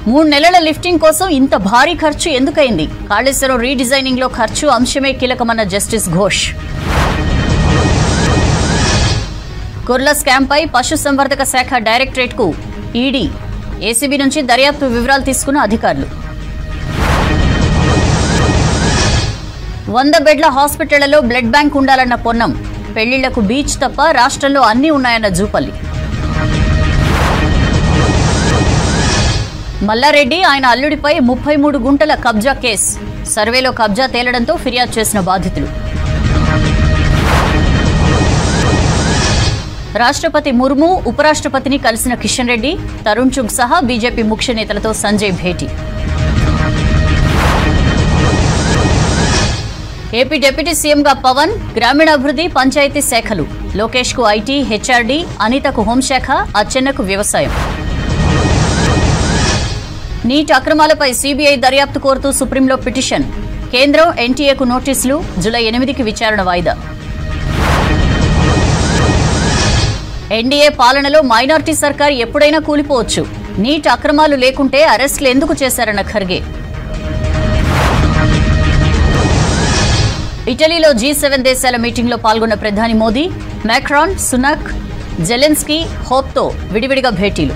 మూడు నెలల లిఫ్టింగ్ కోసం ఇంత భారీ ఖర్చు ఎందుకైంది కాళేశ్వరం రీడిజైనింగ్ లో ఖర్చు అంశమే కీలకమన్న జస్టిస్ ఘోష్ కుర్ల స్కామ్పై పశుసంవర్ధక శాఖ డైరెక్టరేట్ కు ఈడీ ఏసీబీ నుంచి దర్యాప్తు వివరాలు తీసుకున్న అధికారులు వంద బెడ్ల హాస్పిటళ్లలో బ్లడ్ బ్యాంక్ ఉండాలన్న పొన్నం పెళ్లిళ్లకు బీచ్ తప్ప రాష్ట్రంలో అన్నీ ఉన్నాయన్న జూపల్లి మల్లారెడ్డి ఆయన అల్లుడిపై ముప్పై మూడు గుంటల కబ్జా కేసు సర్వేలో కబ్జా తేలడంతో ఫిర్యాదు చేసిన బాధితులు రాష్ట్రపతి ముర్ము ఉపరాష్ట్రపతిని కలిసిన కిషన్ రెడ్డి తరుణ్ చుగ్ సహా బీజేపీ ముఖ్య నేతలతో సంజయ్ భేటీ ఏపీ డిప్యూటీ సీఎంగా పవన్ గ్రామీణాభివృద్ధి పంచాయతీ శాఖలు లోకేష్ కు ఐటీ హెచ్ఆర్డీ అనితకు హోంశాఖ అచ్చెన్నకు వ్యవసాయం నీట్ అక్రమాలపై సీబీఐ దర్యాప్తు కోరుతూ సుప్రీంలో పిటిషన్ కేంద్రం ఎన్టీఏకు నోటీసులు జూలై ఎనిమిదికి విచారణ వాయిదా ఎన్డీఏ పాలనలో మైనార్టీ సర్కార్ ఎప్పుడైనా కూలిపోవచ్చు నీట్ అక్రమాలు లేకుంటే అరెస్టులు ఎందుకు చేశారన్న ఖర్గే ఇటలీలో జీ సెవెన్ దేశాల మీటింగ్లో పాల్గొన్న ప్రధాని మోదీ మ్యాక్రాన్ సునక్ జెలెన్స్కీ హోప్తో విడివిడిగా భేటీలు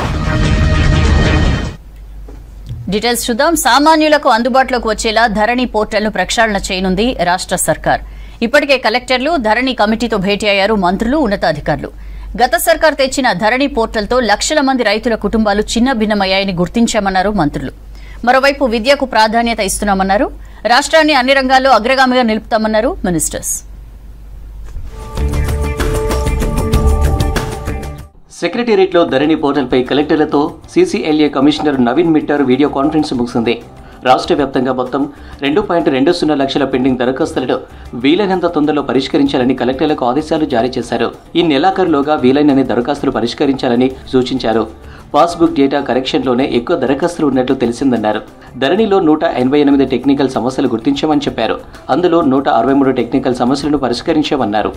డీటెయిల్స్ చూద్దాం సామాన్యులకు అందుబాటులోకి వచ్చేలా ధరణి పోర్టల్ను ప్రక్షాళన చేయనుంది రాష్ట్ర సర్కార్ ఇప్పటికే కలెక్టర్లు ధరణి కమిటీతో భేటీ అయ్యారు మంత్రులు ఉన్నతాధికారులు గత సర్కార్ తెచ్చిన ధరణి పోర్టల్తో లక్షల మంది రైతుల కుటుంబాలు చిన్న భిన్నమయ్యాయని గుర్తించామన్నారు మంత్రులు మరోవైపు విద్యకు ప్రాధాన్యత ఇస్తున్నామన్నారు రాష్ట్రాన్ని అన్ని రంగాల్లో అగ్రగామిగా నిలుపుతామన్నారు మినిస్టర్స్ సెక్రటేరియట్లో ధరణి పోర్టల్పై కలెక్టర్లతో CCLA commissioner Naveen Mittal video conference ముగిసింది రాష్ట్ర వ్యాప్తంగా మొత్తం రెండు పాయింట్ రెండు సున్నా లక్షల పెండింగ్ దరఖాస్తులను వీలైనంత తొందరలో పరిష్కరించాలని కలెక్టర్లకు ఆదేశాలు జారీ చేశారు ఈ నెలాఖరులోగా వీలైనన్ని దరఖాస్తులు పరిష్కరించాలని సూచించారు పాస్బుక్ డేటా కరెక్షన్లోనే ఎక్కువ దరఖాస్తులు ఉన్నట్లు తెలిసిందన్నారు ధరణిలో నూట ఎనభై ఎనిమిది టెక్నికల్ సమస్యలు గుర్తించామని చెప్పారు అందులో నూట అరవై మూడు టెక్నికల్ సమస్యలను పరిష్కరించామన్నారు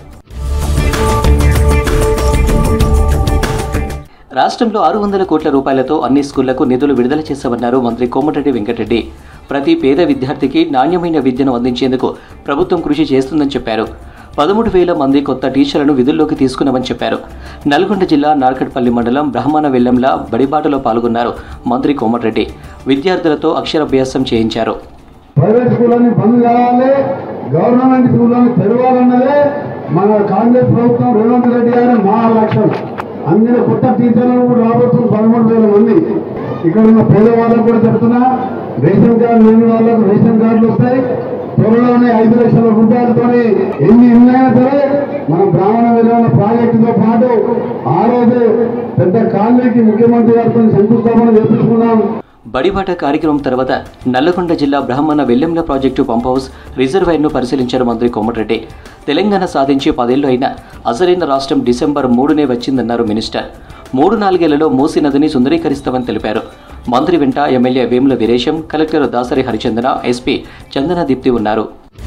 రాష్ట్రంలో ఆరు వందల కోట్ల రూపాయలతో అన్ని స్కూళ్లకు నిధులు విడుదల చేశామన్నారు మంత్రి కోమటిరెడ్డి వెంకటరెడ్డి ప్రతి పేద విద్యార్థికి నాణ్యమైన విద్యను అందించేందుకు ప్రభుత్వం కృషి చేస్తుందని చెప్పారు పదమూడు వేల మంది కొత్త టీచర్లను విధుల్లోకి తీసుకున్నామని చెప్పారు నల్గొండ జిల్లా నార్కట్పల్లి మండలం బ్రహ్మణ వెల్లంల బడిబాటలో పాల్గొన్నారు మంత్రి కోమటిరెడ్డి విద్యార్థులతో అక్షరాభ్యాసం చేయించారు ప్రైవేట్ స్కూళ్ళని బంద్ చేయాలి గవర్నమెంట్ స్కూళ్ళని తెరవాలన్నదే మన కాంగ్రెస్ ప్రభుత్వం రేవంత్ రెడ్డి గారి మహా లక్ష్యం అందులో కొత్త టీచర్లను కూడా రాబోతుంది పదమూడు వేల మంది ఇక్కడ ఉన్న పేదవాళ్ళకు కూడా చెప్తున్నా రేషన్ కార్డు లేని వాళ్ళకు రేషన్ కార్డులు వస్తాయి త్వరలోనే ఐదు లక్షల రూపాయలతో ఎన్ని ఇళ్ళైనా సరే మన బ్రాహ్మణ విధాన ప్రాజెక్టుతో పాటు ఆ రోజు పెద్ద కాలనీకి ముఖ్యమంత్రి గారితో శంకుస్థాపన చేపించుకున్నాం బడిబాట కార్యక్రమం తర్వాత నల్లగొండ జిల్లా Brahmana Vellemla project pump house రిజర్వాయర్ను పరిశీలించారు మంత్రి కోమటిరెడ్డి తెలంగాణ సాధించి పదేళ్లు అయినా అసలైన రాష్ట్రం డిసెంబర్ మూడునే వచ్చిందన్నారు మినిస్టర్ మూడు నాలుగేళ్లలో మూసీ నదిని సుందరీకరిస్తామని తెలిపారు మంత్రి వెంట MLA Vemula Veeresham collector Dasari Harichandana SP Chandana Deepti ఉన్నారు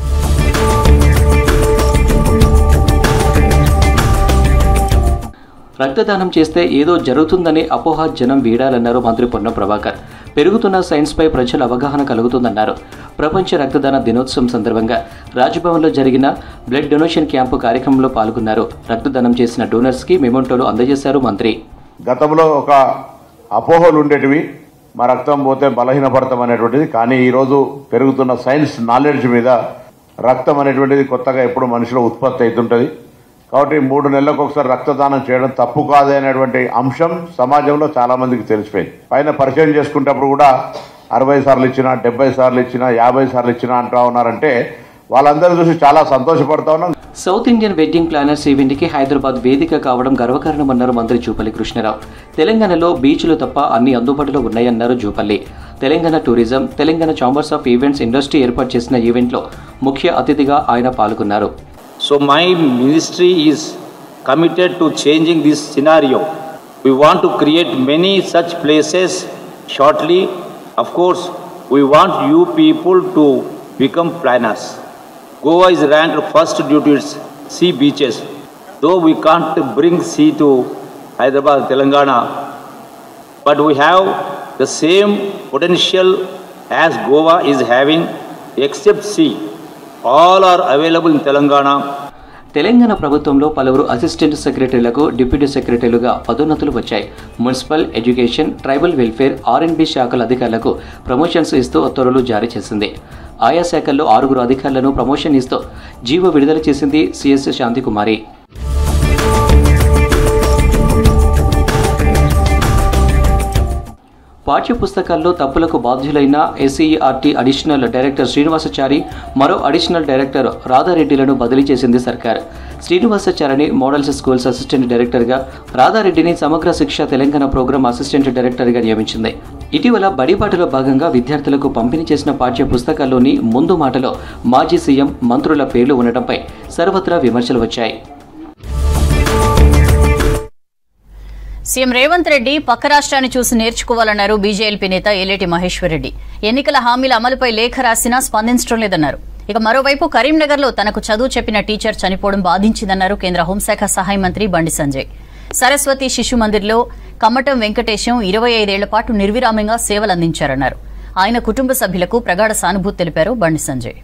రక్తదానం చేస్తే ఏదో జరుగుతుందనే అపోహ జనం వీడాలన్నారు మంత్రి పొన్నం ప్రభాకర్ పెరుగుతున్న సైన్స్పై ప్రజల అవగాహన కలుగుతుందన్నారు ప్రపంచ రక్తదాన దినోత్సవం సందర్భంగా రాజ్భవన్లో జరిగిన బ్లడ్ డొనేషన్ క్యాంపు కార్యక్రమంలో పాల్గొన్నారు రక్తదానం చేసిన డోనర్స్కి మెమోంటోలు అందజేశారు మంత్రి గతంలో ఒక అపోహలు ఉండేటివి మా రక్తం పోతే బలహీనపడతాం అనేటువంటిది కానీ ఈరోజు పెరుగుతున్న సైన్స్ నాలెడ్జ్ మీద రక్తం అనేటువంటిది కొత్తగా ఎప్పుడు మనిషిలో ఉత్పత్తి అవుతుంటుంది కాబట్టి మూడు నెలలకు ఒకసారి రక్తదానం చేయడం తప్పు కాదు అనేటువంటి అంశం సమాజంలో చాలా మందికి తెలిసిపోయింది పైన పరిచయం చేసుకునేటప్పుడు కూడా అరవై సార్లు ఇచ్చినా డెబ్బై సార్లు ఇచ్చినా యాభై సార్లు ఇచ్చినా అంటా ఉన్నారంటే వాళ్ళందరూ చూసి చాలా సంతోషపడతా ఉన్నాం సౌత్ ఇండియన్ వెడ్డింగ్ ప్లానర్స్ ఈవెంట్కి హైదరాబాద్ వేదిక కావడం గర్వకారణమన్నారు మంత్రి జూపల్లి కృష్ణారావు తెలంగాణలో బీచ్లు తప్ప అన్ని అందుబాటులో ఉన్నాయన్నారు Jupally Telangana tourism Telangana chambers of events industry ఏర్పాటు చేసిన ఈవెంట్లో ముఖ్య అతిథిగా ఆయన పాల్గొన్నారు So my ministry is committed to changing this scenario. We want to create many such places shortly. Of course, we want you people to become planners. Goa is ranked first due to its sea beaches. Though we can't bring sea to Hyderabad, Telangana, but we have the same potential as Goa is having, except C. All are available in Telangana Telangana ప్రభుత్వంలో పలువురు assistant సెక్రటరీలకు deputy సెక్రటరీలుగా పదోన్నతులు వచ్చాయి municipal education tribal welfare ఆర్ఎండ్బి శాఖల అధికారులకు promotions ఇస్తూ ఉత్తర్వులు జారీ చేసింది ఆయా శాఖల్లో ఆరుగురు అధికారులను ప్రమోషన్ ఇస్తూ జీవో విడుదల చేసింది సిఎస్ శాంతికుమారి పాఠ్య పుస్తకాల్లో తప్పులకు బాధ్యులైన ఎస్సీఈఆర్టీ అడిషనల్ డైరెక్టర్ శ్రీనివాసచారి మరో అడిషనల్ డైరెక్టర్ రాధారెడ్డిలను బదిలీ చేసింది సర్కార్ శ్రీనివాసచారిని మోడల్స్ స్కూల్స్ అసిస్టెంట్ డైరెక్టర్గా రాధారెడ్డిని సమగ్ర శిక్ష తెలంగాణ ప్రోగ్రాం అసిస్టెంట్ డైరెక్టర్గా నియమించింది ఇటీవల బడిబాటలో భాగంగా విద్యార్థులకు పంపిణీ చేసిన పాఠ్య పుస్తకాల్లోని ముందు మాటలో మాజీ సీఎం మంత్రుల పేర్లు ఉండటంపై సర్వత్రా విమర్శలు వచ్చాయి సీఎం రేవంత్ రెడ్డి పక్క రాష్ట్రాన్ని చూసి నేర్చుకోవాలన్నారు బీజేఎల్పీ నేత ఏలేటి మహేశ్వర్ రెడ్డి ఎన్నికల హామీల అమలుపై లేఖ రాసినా స్పందించడం లేదన్నారు ఇక మరోవైపు కరీంనగర్లో తనకు చదువు చెప్పిన టీచర్ చనిపోవడం బాధించిందన్నారు కేంద్ర హోంశాఖ సహాయ మంత్రి బండి సంజయ్ సరస్వతి శిశు మందిర్లో కమ్మటం వెంకటేశం ఇరవై ఐదేళ్ల పాటు నిర్విరామంగా సేవలందించారన్నారు ఆయన కుటుంబ సభ్యులకు ప్రగాఢ సానుభూతి తెలిపారు బండి సంజయ్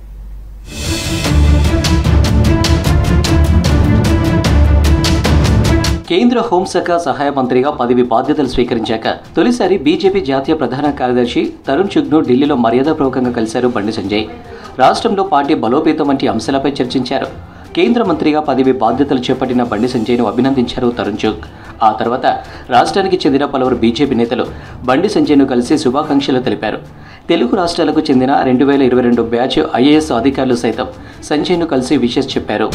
కేంద్ర హోంశాఖ సహాయ మంత్రిగా పదవి బాధ్యతలు స్వీకరించాక తొలిసారి బీజేపీ జాతీయ ప్రధాన కార్యదర్శి తరుణ్ చుగ్ను ఢిల్లీలో మర్యాదపూర్వకంగా కలిశారు బండి సంజయ్ రాష్ట్రంలో పార్టీ బలోపేతం వంటి అంశాలపై చర్చించారు కేంద్ర మంత్రిగా పదవి బాధ్యతలు చేపట్టిన బండి సంజయ్ను అభినందించారు తరుణ్ చుగ్ ఆ తర్వాత రాష్ట్రానికి చెందిన పలువురు బీజేపీ నేతలు బండి సంజయ్ను కలిసి శుభాకాంక్షలు తెలిపారు తెలుగు రాష్ట్రాలకు చెందిన రెండు వేల ఇరవై రెండు బ్యాచ్ ఐఏఎస్ అధికారులు సైతం సంజయ్ను కలిసి విషెస్ చెప్పారు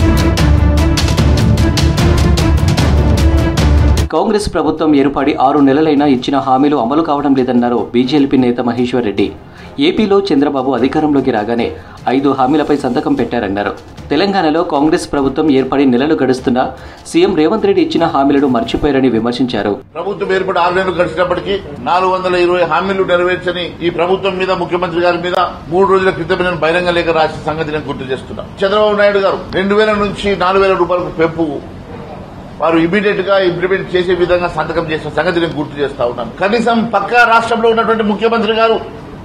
కాంగ్రెస్ ప్రభుత్వం ఏర్పడి ఆరు నెలలైనా ఇచ్చిన హామీలు అమలు కావడం లేదన్నారు బీజేపీ నేత మహేశ్వర్ రెడ్డి ఏపీలో చంద్రబాబు అధికారంలోకి రాగానే ఐదు హామీలపై సంతకం పెట్టారన్నారు తెలంగాణలో కాంగ్రెస్ ప్రభుత్వం ఏర్పడి నెలలు గడుస్తున్నా సీఎం రేవంత్ రెడ్డి ఇచ్చిన హామీలను మర్చిపోయారని విమర్శించారు ప్రభుత్వం ఏర్పడి ఆరు నెలలు గడిచినప్పటికీ నాలుగు వందల ఇరవై హామీలు నెరవేర్చని ఈ ప్రభుత్వం మీద ముఖ్యమంత్రి గారి మీద మూడు రోజుల క్రితం నేను బహిరంగ లేఖ రాసిన సంగతి నేను గుర్తు చేస్తున్నా చంద్రబాబు నాయుడు గారు రెండు వేల నుంచి నాలుగు వేల రూపాయలకు పెంపు వారు ఇమీడియట్ గా ఇంప్లిమెంట్ చేసే విధంగా సంతకం చేసిన సంగతి నేను గుర్తు చేస్తా ఉన్నాను కనీసం పక్క రాష్ట్రంలో ఉన్నటువంటి ముఖ్యమంత్రి గారు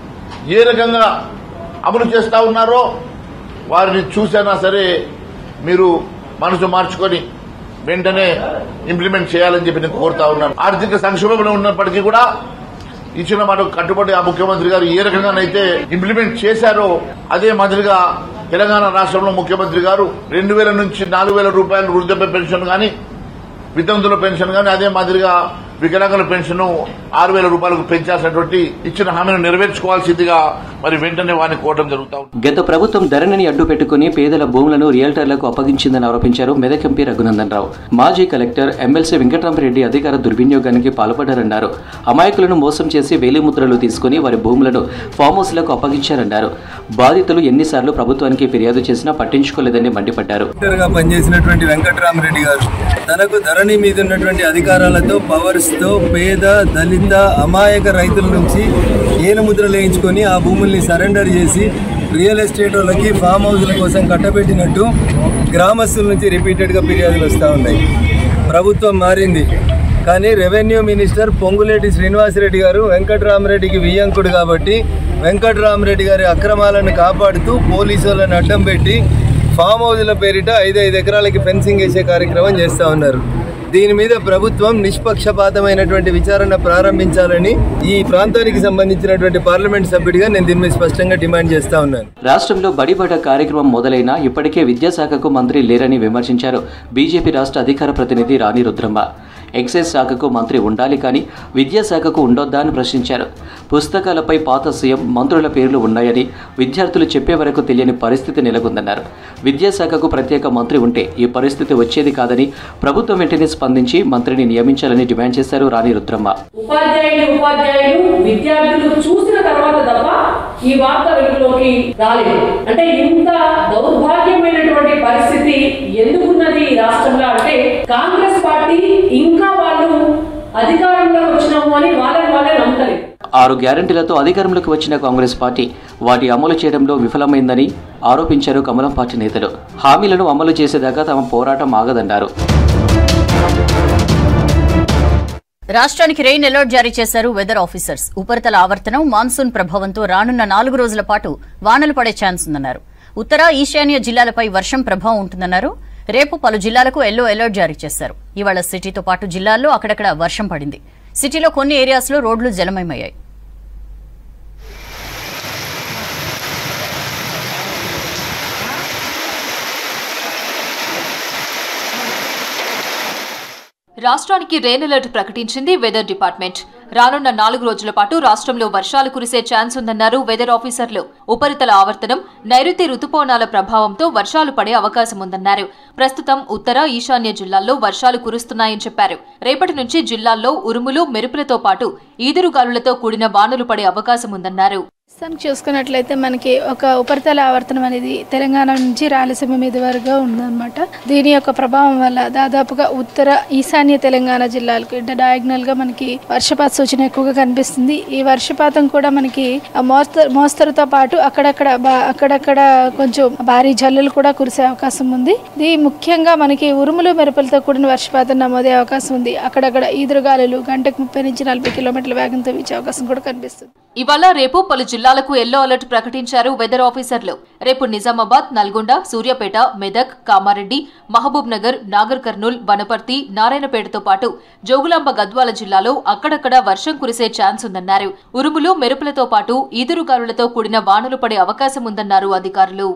ఏ రకంగా అమలు చేస్తా ఉన్నారో వారిని చూసైనా సరే మీరు మనసు మార్చుకొని వెంటనే ఇంప్లిమెంట్ చేయాలని చెప్పి నేను కోరుతా ఉన్నాను ఆర్థిక సంక్షోభంలో ఉన్నప్పటికీ కూడా ఇచ్చిన మాట కట్టుబడి ఆ ముఖ్యమంత్రి గారు ఏ రకంగానైతే ఇంప్లిమెంట్ చేశారో అదే మాదిరిగా తెలంగాణ రాష్ట్రంలో ముఖ్యమంత్రి గారు రెండు వేల నుంచి నాలుగు వేల రూపాయలు వృద్ధాప్య పెన్షన్ గాని వితంతుల పెన్షన్ గాని అదే మాదిరిగా వికలాంగుల పెన్షన్ ఆరు వేల రూపాయలకు పెంచాల్సినటువంటి ఇచ్చిన హామీని నెరవేర్చుకోవాల్సిందిగా మరి వెంటనే వారిని కోవడం జరుగుతా ఉంది గత ప్రభుత్వం ధరణిని అడ్డు పెట్టుకుని పేదల భూములను రియల్టర్లకు అప్పగించిందని ఆరోపించారు మెదక్ ఎంపీ రఘునందన్ రావు మాజీ కలెక్టర్ ఎమ్మెల్సీ వెంకటరామరెడ్డి అధికార దుర్వినియోగానికి పాల్పడ్డారన్నారు అమాయకులను మోసం చేసి వేలిముద్రలు తీసుకుని వారి భూములను ఫామ్ హౌస్లకు అప్పగించారన్నారు బాధితులు ఎన్నిసార్లు ప్రభుత్వానికి ఫిర్యాదు చేసినా పట్టించుకోలేదని మండిపడ్డారు గా పనిచేసినటువంటి వెంకటరామరెడ్డి గారు తనకు ధరణి మీద ఉన్నటువంటి అధికారాలతో పవర్స్ తో పేద దళిత అమాయక రైతుల నుంచి ఏనుముద్రలు వేయించుకొని ఆ భూముల్ని సరెండర్ చేసి రియల్ ఎస్టేట్ వాళ్ళకి ఫామ్ హౌస్ల కోసం కట్టబెట్టినట్టు గ్రామస్తుల నుంచి రిపీటెడ్గా ఫిర్యాదులు వస్తూ ఉన్నాయి ప్రభుత్వం మారింది కానీ రెవెన్యూ మినిస్టర్ పొంగులేటి శ్రీనివాసరెడ్డి గారు వెంకటరామరెడ్డికి వియ్యంకుడు కాబట్టి వెంకటరామరెడ్డి గారి అక్రమాలను కాపాడుతూ పోలీసు వాళ్ళని అడ్డం పెట్టి ఫామ్ హౌస్ల పేరిట ఐదు ఐదు ఎకరాలకి ఫెన్సింగ్ వేసే కార్యక్రమం చేస్తూ ఉన్నారు దీని మీద ప్రభుత్వం నిష్పక్షపాతమైనటువంటి విచారణ ప్రారంభించాలని ఈ ప్రాంతానికి సంబంధించినటువంటి పార్లమెంట్ సభ్యుడిగా నేను దీని మీద స్పష్టంగా డిమాండ్ చేస్తా ఉన్నాను రాష్ట్రంలో బడిబడ కార్యక్రమం మొదలైనా ఇప్పటికే విద్యాశాఖకు మంత్రి లేరని విమర్శించారు బీజేపీ రాష్ట్ర అధికార ప్రతినిధి రాణి రుద్రమ్మ ఎక్సైజ్ శాఖకు మంత్రి ఉండాలి కానీ విద్యాశాఖకు ఉండొద్దా అని ప్రశ్నించారు పుస్తకాలపై పాత సీఎం మంత్రుల పేర్లు ఉన్నాయని విద్యార్థులు చెప్పే వరకు తెలియని పరిస్థితి నెలకొందన్నారు విద్యాశాఖకు ప్రత్యేక మంత్రి ఉంటే ఈ పరిస్థితి వచ్చేది కాదని ప్రభుత్వం వెంటనే స్పందించి మంత్రిని నియమించాలని డిమాండ్ చేశారు రాణి రుద్రమ్మ ఉపాధ్యాయులు ఉపాధ్యాయులు విద్యార్థులు చూసిన తర్వాత తప్ప ఈ వార్త వెలుగులోకి రాలేదు అంటే ఇంత దౌర్భాగ్యమైనటువంటి పరిస్థితి ఎందుకున్నది ఈ రాష్ట్రంలో అంటే కాంగ్రెస్ పార్టీ ఇంకా వాళ్ళు అధికారంలోకి వచ్చినాము అని వాళ్ళని వాళ్ళే నమ్మలేదు ఆరు గ్యారంటీలతో అధికారంలోకి వచ్చిన కాంగ్రెస్ పార్టీ వాటి అమలు చేయడంలో విఫలమైందని ఆరోపించారు కమలం పార్టీ నేతలు హామీలను అమలు చేసేదాకా తమ పోరాటం ఆగదన్నారు రాష్ట్రానికి రెయిన్ అలర్ట్ జారీ చేశారు వెదర్ ఆఫీసర్స్ ఉపరితల ఆవర్తనం మాన్సూన్ ప్రభావంతో రానున్న నాలుగు రోజుల పాటు వానలు పడే ఛాన్స్ ఉందన్నారు ఉత్తర ఈశాన్య జిల్లాలపై వర్షం ప్రభావం ఉంటుందన్నారు రేపు పలు జిల్లాలకు ఎల్లో అలర్ట్ జారీ చేశారు ఇవాళ సిటీతో పాటు జిల్లాల్లో అక్కడక్కడ వర్షం పడింది సిటీలో కొన్ని ఏరియాస్లో రోడ్లు జలమయమయ్యాయి రాష్ట్రానికి రెయిన్ అలర్ట్ ప్రకటించింది వెదర్ డిపార్ట్మెంట్ రానున్న నాలుగు రోజుల పాటు రాష్ట్రంలో వర్షాలు కురిసే ఛాన్స్ ఉందన్నారు వెదర్ ఆఫీసర్లు ఉపరితల ఆవర్తనం నైరుతి రుతుపవనాల ప్రభావంతో వర్షాలు పడే అవకాశం ఉందన్నారు ప్రస్తుతం ఉత్తర ఈశాన్య జిల్లాల్లో వర్షాలు కురుస్తున్నాయని చెప్పారు రేపటి నుంచి జిల్లాల్లో ఉరుములు మెరుపులతో పాటు ఈదురుగాలులతో కూడిన వానలు పడే అవకాశం ఉందన్నారు ప్రస్తుతానికి చూసుకున్నట్లయితే మనకి ఒక ఉపరితల ఆవర్తనం అనేది తెలంగాణ నుంచి రాయలసీమ మీద వరకు ఉందన్నమాట దీని యొక్క ప్రభావం వల్ల దాదాపుగా ఉత్తర ఈశాన్య తెలంగాణ జిల్లాలకు అంటే డయాగ్నల్ గా మనకి వర్షపాత సూచన ఎక్కువగా కనిపిస్తుంది ఈ వర్షపాతం కూడా మనకి మోస్తరు మోస్తరుతో పాటు అక్కడక్కడ బా- అక్కడక్కడ కొంచెం భారీ జల్లులు కూడా కురిసే అవకాశం ఉంది ఇది ముఖ్యంగా మనకి ఉరుములు మెరుపులతో కూడిన వర్షపాతం నమోదే అవకాశం ఉంది అక్కడక్కడ ఈదురుగాలులు గంటకు ముప్పై నుంచి నలభై కిలోమీటర్ల వేగంతో వీచే అవకాశం కూడా కనిపిస్తుంది ఇవాళ రేపు పలు జిల్లాలకు ఎల్లో అలర్ట్ ప్రకటించారు వెదర్ ఆఫీసర్లు రేపు నిజామాబాద్ నల్గొండ సూర్యాపేట మెదక్ కామారెడ్డి మహబూబ్ నగర్ నాగర్ కర్నూల్ వనపర్తి నారాయణపేటతో పాటు జోగులాంబ గద్వాల జిల్లాలో అక్కడక్కడ వర్షం కురిసే ఛాన్స్ ఉందన్నారు ఉరుములు మెరుపులతో పాటు ఈదురుగాలులతో కూడిన వానలు పడే అవకాశం ఉందన్నారు అధికారులు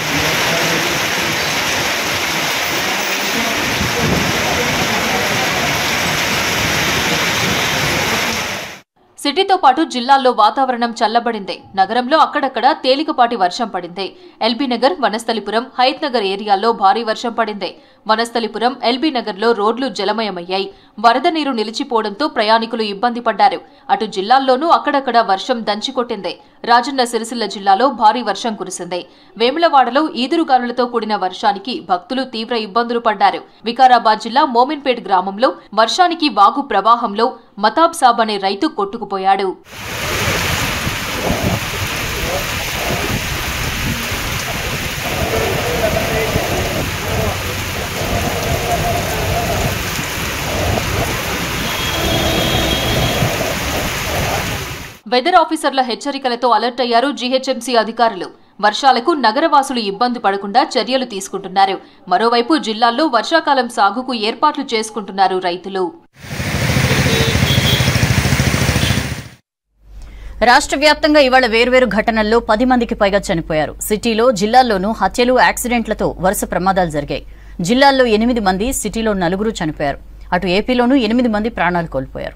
సిటీతో పాటు జిల్లాల్లో వాతావరణం చల్లబడింది నగరంలో అక్కడక్కడ తేలికపాటి వర్షం పడింది ఎల్బీ నగర్ వనస్థలిపురం హైత్ నగర్ ఏరియాల్లో భారీ వర్షం పడింది వనస్థలిపురం ఎల్బీ నగర్లో రోడ్లు జలమయమయ్యాయి వరద నీరు నిలిచిపోవడంతో ప్రయాణికులు ఇబ్బంది పడ్డారు అటు జిల్లాల్లోనూ అక్కడక్కడ వర్షం దంచికొట్టింది రాజన్న సిరిసిల్ల జిల్లాలో భారీ వర్షం కురిసింది వేములవాడలో ఈదురుగాలులతో కూడిన వర్షానికి భక్తులు తీవ్ర ఇబ్బందులు పడ్డారు వికారాబాద్ జిల్లా మోమిన్పేట్ గ్రామంలో వర్షానికి వాగు ప్రవాహంలో మతాబ్ సాబ్ అనే రైతు కొట్టుకుపోయాడు వెదర్ ఆఫీసర్ల హెచ్చరికలతో అలర్ట్ అయ్యారు జీహెచ్ఎంసీ అధికారులు వర్షాలకు నగరవాసులు ఇబ్బంది పడకుండా చర్యలు తీసుకుంటున్నారు మరోవైపు జిల్లాల్లో వర్షాకాలం సాగుకు ఏర్పాట్లు చేసుకుంటున్నారు రైతులు రాష్ట్ర వ్యాప్తంగా ఇవాళ వేర్వేరు ఘటనల్లో పది మందికి పైగా చనిపోయారు సిటీలో జిల్లాల్లోనూ హత్యలు యాక్సిడెంట్లతో వరుస ప్రమాదాలు జరిగాయి జిల్లాల్లో ఎనిమిది మంది సిటీలో నలుగురు చనిపోయారు అటు ఏపీలోనూ ఎనిమిది మంది ప్రాణాలు కోల్పోయారు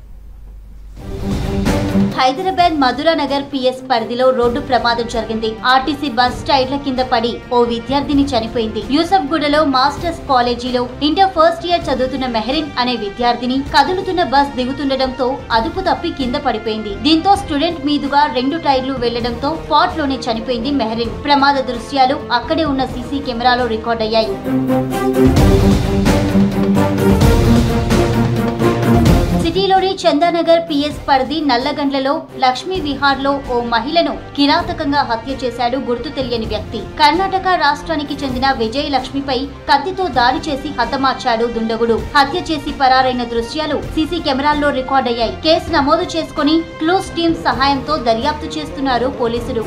హైదరాబాద్ మధురా నగర్ పిఎస్ పరిధిలో రోడ్డు ప్రమాదం జరిగింది ఆర్టీసీ బస్ టైర్ల కింద పడి ఓ విద్యార్థిని చనిపోయింది యూసఫ్ గూడలో మాస్టర్స్ కాలేజీలో ఇంటర్ ఫస్ట్ ఇయర్ చదువుతున్న మెహరిన్ అనే విద్యార్థిని కదులుతున్న బస్ దిగుతుండటంతో అదుపు తప్పి కింద పడిపోయింది దీంతో స్టూడెంట్ మీదుగా రెండు టైర్లు వెళ్లడంతో స్పాట్ లోనే చనిపోయింది మెహరిన్ ప్రమాద దృశ్యాలు అక్కడే ఉన్న సీసీ కెమెరాలో రికార్డయ్యాయి సిటీలోని చందానగర్ పిఎస్ పరిధి నల్లగండ్లలో లక్ష్మీ విహార్లో ఓ మహిళను కిరాతకంగా హత్య చేశాడు గుర్తు తెలియని వ్యక్తి కర్ణాటక రాష్ట్రానికి చెందిన విజయ లక్ష్మిపై కత్తితో దాడి చేసి హతమార్చాడు దుండగుడు హత్య చేసి పరారైన దృశ్యాలు సీసీ కెమెరాల్లో రికార్డయ్యాయి కేసు నమోదు చేసుకుని క్లూస్ టీం సహాయంతో దర్యాప్తు చేస్తున్నారు పోలీసులు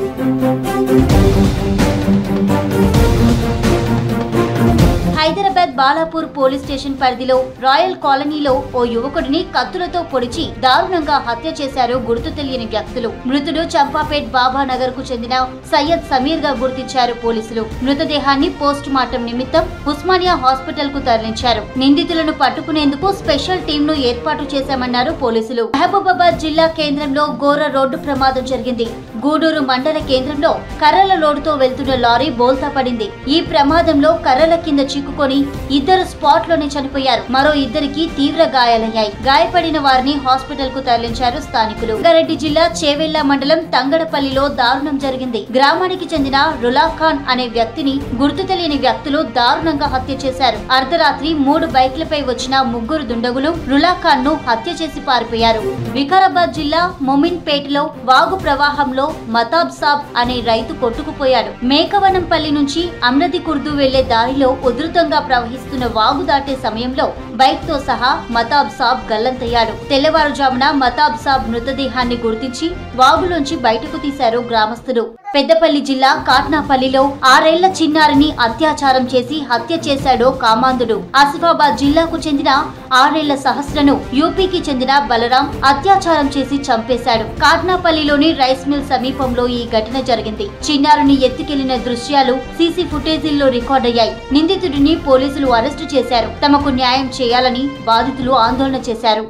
హైదరాబాద్ బాలాపూర్ పోలీస్ స్టేషన్ పరిధిలో రాయల్ కాలనీలో ఓ యువకుడిని కత్తులతో పొడిచి దారుణంగా హత్య చేశారు గుర్తు తెలియని వ్యక్తులు మృతుడు చంపాపేట్ బాబా నగర్ కు చెందిన సయ్యద్ సమీర్ గా గుర్తించారు పోలీసులు మృతదేహాన్ని పోస్ట్ మార్టం నిమిత్తం ఉస్మానియా హాస్పిటల్ కు తరలించారు నిందితులను పట్టుకునేందుకు స్పెషల్ టీం ను ఏర్పాటు చేశామన్నారు పోలీసులు మహబూబాబాద్ జిల్లా కేంద్రంలో ఘోర రోడ్డు ప్రమాదం జరిగింది గూడూరు మండల కేంద్రంలో కర్రల లోడుతో వెళ్తున్న లారీ బోల్తా పడింది ఈ ప్రమాదంలో కర్రల కింద చిక్కుకొని ఇద్దరు స్పాట్ లోనే చనిపోయారు మరో ఇద్దరికి తీవ్ర గాయాలయ్యాయి గాయపడిన వారిని హాస్పిటల్ కు తరలించారు స్థానికులు రంగారెడ్డి జిల్లా చేవెళ్ల మండలం తంగడపల్లిలో దారుణం జరిగింది గ్రామానికి చెందిన రులా ఖాన్ అనే వ్యక్తిని గుర్తు తెలియని వ్యక్తులు దారుణంగా హత్య చేశారు అర్ధరాత్రి మూడు బైక్లపై వచ్చిన ముగ్గురు దుండగులు రులా ఖాన్ ను హత్య చేసి పారిపోయారు వికారాబాద్ జిల్లా మొమిన్ పేటలో వాగు ప్రవాహంలో మతాబ్ సాబ్ అనే రైతు కొట్టుకుపోయాడు మేకవనంపల్లి నుంచి అమ్రది కుర్దు వెళ్లే దారిలో ఉధృతంగా ప్రవహిస్తున్న వాగు దాటే సమయంలో బైక్ తో సహా మతాబ్ సాబ్ గల్లంతయ్యాడు తెల్లవారుజామున మతాబ్ సాబ్ మృతదేహాన్ని గుర్తించి వాగులోంచి బయటకు తీశారు గ్రామస్తులు పెద్దపల్లి జిల్లా కాట్నాపల్లిలో ఆరేళ్ల చిన్నారిని అత్యాచారం చేసి హత్య చేశాడో కామాంధుడు ఆసిఫాబాద్ జిల్లాకు చెందిన ఆరేళ్ల సహస్రను యూపీకి చెందిన బలరాం అత్యాచారం చేసి చంపేశాడు కాట్నాపల్లిలోని రైస్ మిల్ సమీపంలో ఈ ఘటన జరిగింది చిన్నారుని ఎత్తుకెళ్లిన దృశ్యాలు సీసీ ఫుటేజీల్లో రికార్డయ్యాయి నిందితుడిని పోలీసులు అరెస్టు చేశారు తమకు న్యాయం చేయాలని బాధితులు ఆందోళన చేశారు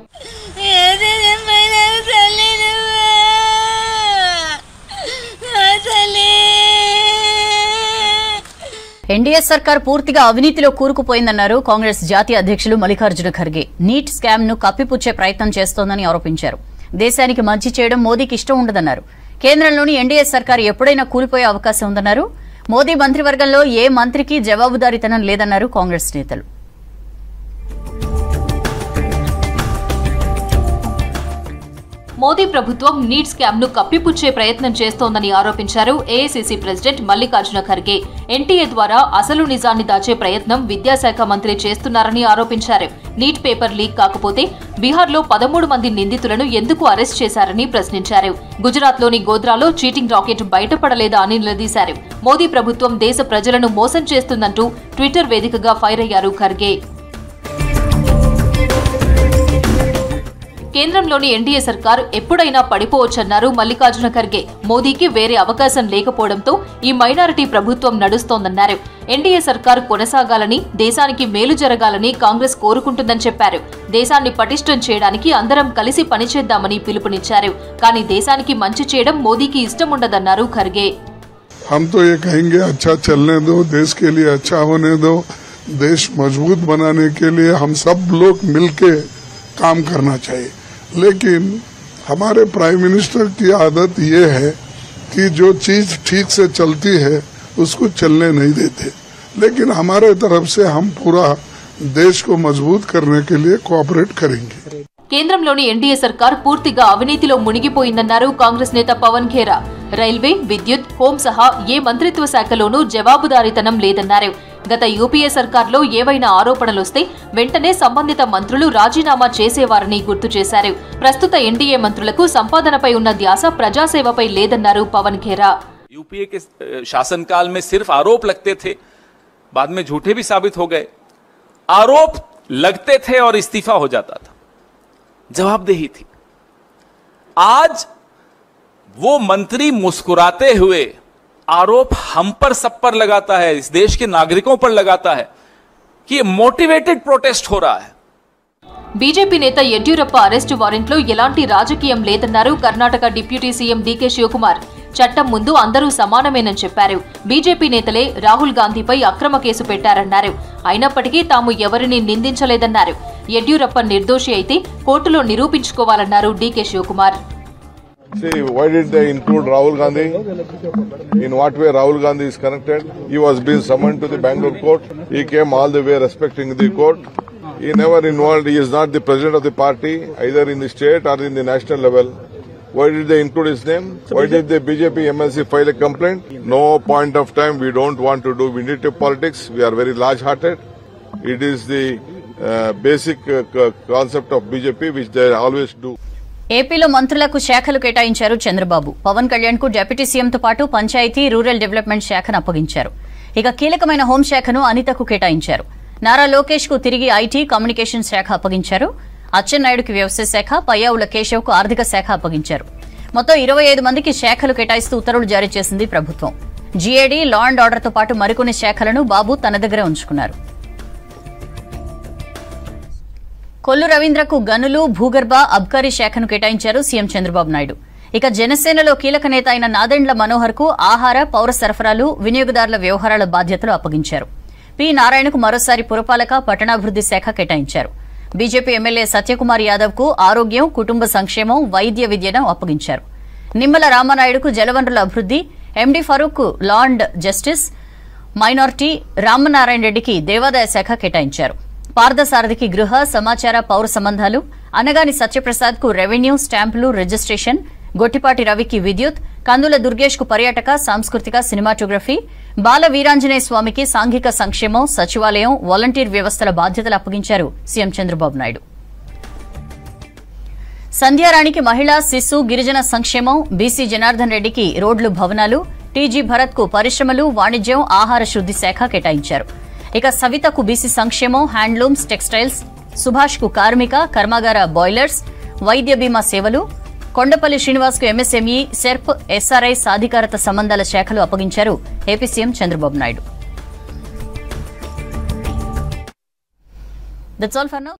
ఎన్డీఏ సర్కార్ పూర్తిగా అవినీతిలో కూరుకుపోయిందన్నారు కాంగ్రెస్ జాతీయ అధ్యక్షులు మల్లికార్జున ఖర్గే నీట్ స్కామ్ ను కప్పిపుచ్చే ప్రయత్నం చేస్తోందని ఆరోపించారు దేశానికి మంచి చేయడం మోదీకి ఇష్టం ఉండదన్నారు కేంద్రంలోని ఎన్డీఏ సర్కార్ ఎప్పుడైనా కూలిపోయే అవకాశం ఉందన్నారు మోదీ మంత్రివర్గంలో ఏ మంత్రికి జవాబుదారీతనం లేదన్నారు కాంగ్రెస్ నేతలు మోదీ ప్రభుత్వం నీట్ స్కామ్ ను కప్పిపుచ్చే ప్రయత్నం చేస్తోందని ఆరోపించారు AICC president Mallikarjuna Kharge NTA ద్వారా అసలు నిజాన్ని దాచే ప్రయత్నం విద్యాశాఖ మంత్రి చేస్తున్నారని ఆరోపించారు నీట్ పేపర్ లీక్ కాకపోతే బీహార్లో పదమూడు మంది నిందితులను ఎందుకు అరెస్ట్ చేశారని ప్రశ్నించారు గుజరాత్లోని గోద్రాలో చీటింగ్ రాకెట్ బయటపడలేదా అని నిలదీశారు మోదీ ప్రభుత్వం దేశ ప్రజలను మోసం చేస్తుందంటూ ట్విట్టర్ వేదికగా ఫైర్ అయ్యారు ఖర్గే కేంద్రంలోని ఎన్డీఏ సర్కార్ ఎప్పుడైనా పడిపోవచ్చన్నారు మల్లికార్జున ఖర్గే మోదీకి వేరే అవకాశం లేకపోవడంతో ఈ మైనారిటీ ప్రభుత్వం నడుస్తోందన్నారు ఎన్డీఏ సర్కార్ కొనసాగాలని దేశానికి మేలు జరగాలని కాంగ్రెస్ కోరుకుంటుందని చెప్పారు దేశాన్ని పటిష్టం చేయడానికి అందరం కలిసి పనిచేద్దామని పిలుపునిచ్చారు కానీ దేశానికి మంచి చేయడం మోదీకి ఇష్టం ఉండదన్నారు ఖర్గే हम तो ये कहेंगे अच्छा चलने दो देश के लिए अच्छा होने दो देश मजबूत बनाने के लिए हम सब लोग मिलके काम करना चाहिए लेकिन हमारे प्राइम मिनिस्टर की आदत ये है कि जो चीज ठीक से चलती है उसको चलने नहीं देते लेकिन हमारे तरफ से हम पूरा देश को मजबूत करने के लिए कोऑपरेट करेंगे కేంద్రంలోని ఎన్డీఏ సర్కార్ పూర్తిగా అవినీతిలో మునిగిపోయిందన్నారు కాంగ్రెస్ నేత పవన్ ఖేరా రైల్వే విద్యుత్ హోం సహా ఏ మంత్రిత్వ శాఖలోనూ జవాబుదారీతనం లేదన్నారు గత యూపీఏ సర్కార్లో ఏవైనా ఆరోపణలొస్తే వెంటనే సంబంధిత మంత్రులు రాజీనామా చేసేవారని గుర్తు చేశారు ప్రస్తుత ఎన్డీఏ మంత్రులకు సంపాదనపై ఉన్న ధ్యాస ప్రజాసేవపై లేదన్నారు పవన్ ఖేరా यूपीए के अ, शासनकाल में सिर्फ आरोप लगते थे बाद में झूठे भी साबित हो गए आरोप लगते थे और इस्तीफा हो जाता था जवाबदेही थी आज वो मंत्री मुस्कुराते हुए आरोप हम पर सब पर लगाता है इस देश के नागरिकों पर लगाता है कि ये मोटिवेटेड प्रोटेस्ट हो रहा है బీజేపీ నేత యడ్యూరప్ప అరెస్టు వారెంట్లో ఎలాంటి రాజకీయం లేదన్నారు కర్ణాటక డిప్యూటీ సీఎం డీకే శివకుమార్ చట్టం ముందు అందరూ సమానమేనని చెప్పారు బీజేపీ నేతలే రాహుల్ గాంధీపై అక్రమ కేసు పెట్టారన్నారు అయినప్పటికీ తాము ఎవరిని నిందించలేదన్నారు యడ్యూరప్ప నిర్దోషి అయితే కోర్టులో నిరూపించుకోవాలన్నారు DK Shivakumar See, why did they include Rahul Gandhi? In what way Rahul Gandhi is connected? He was being summoned to the Bangalore court. He came all the way respecting the court. He never involved, he is not the president of the party, either in the state or in the national level. Why did they include his name? Why did the BJP MLC file a complaint? No point of time. We don't want to do vindictive politics. We are very large-hearted. It is the uh, basic uh, c- concept of BJP which they always do. ఏపీలో మంత్రులకు శాఖలు కేటాయించారు చంద్రబాబు పవన్ కళ్యాణ్ కు deputy సీఎంతో పాటు panchayat rural development శాఖను అప్పగించారు ఇక కీలకమైన హోంశాఖను అనితకు కేటాయించారు నారా లోకేష్ కు తిరిగి ఐటీ కమ్యూనికేషన్ శాఖ అప్పగించారు అచ్చెన్నాయుడుకి వ్యవసాయ శాఖ పయ్యావుల కేశవ్ కు ఆర్థిక శాఖ అప్పగించారు మొత్తం ఇరవై ఐదు మందికి శాఖలు కేటాయిస్తూ ఉత్తర్వులు జారీ చేసింది ప్రభుత్వం జీఏడీ లా అండ్ ఆర్డర్తో పాటు మరికొన్ని శాఖలను బాబు తన దగ్గర ఉంచుకున్నారు కొల్లు రవీంద్రకు గనులు భూగర్భ అబ్కారీ శాఖను కేటాయించారు సీఎం చంద్రబాబు నాయుడు ఇక జనసేనలో కీలక నేత అయిన నాదెండ్ల మనోహర్ కు ఆహార పౌర సరఫరాలు వినియోగదారుల వ్యవహారాల బాధ్యతలు అప్పగించారు పి నారాయణకు మరోసారి పురపాలక పట్టణాభివృద్ది శాఖ కేటాయించారు బీజేపీ ఎమ్మెల్యే సత్యకుమార్ యాదవ్ కు ఆరోగ్యం కుటుంబ సంక్షేమం వైద్య విద్యను అప్పగించారు నిమ్మల రామనాయుడుకు జలవనరుల అభివృద్ది MD Farooq law and justice minority Ramanarayana రెడ్డికి దేవాదాయ శాఖ కేటాయించారు పార్థసారథికి గృహ సమాచార పౌర సంబంధాలు అనగాని సత్యప్రసాద్ కు రెవెన్యూ స్టాంపులు రిజిస్ట్రేషన్ గొట్టిపాటి రవికి విద్యుత్ కందుల దుర్గేష్ కు పర్యాటక సాంస్కృతిక సినిమాటోగ్రఫీ బాల వీరాంజనేయ స్వామికి సాంఘిక సంక్షేమం సచివాలయం వాలంటీర్ వ్యవస్థల బాధ్యతలు అప్పగించారు సీఎం చంద్రబాబు నాయుడు సంధ్యారాణికి మహిళా శిశు గిరిజన సంక్షేమం బీసీ జనార్దన్ రెడ్డికి రోడ్లు భవనాలు టీజీ భరత్ కు పరిశ్రమలు వాణిజ్యం ఆహార శుద్ది శాఖ కేటాయించారు ఇక సవితకు బీసీ సంక్షేమం హ్యాండ్లూమ్స్ టెక్స్టైల్స్ సుభాష్ కు కార్మిక కర్మాగార బాయిలర్స్ వైద్య బీమా సేవలు కొండపల్లి శ్రీనివాస్ కు ఎంఎస్ఎంఈ సెర్ప్ ఎస్ఆర్ఐ సాధికారత సంబంధాల శాఖలు అప్పగించారు AP CM Chandrababu Naidu that's all for now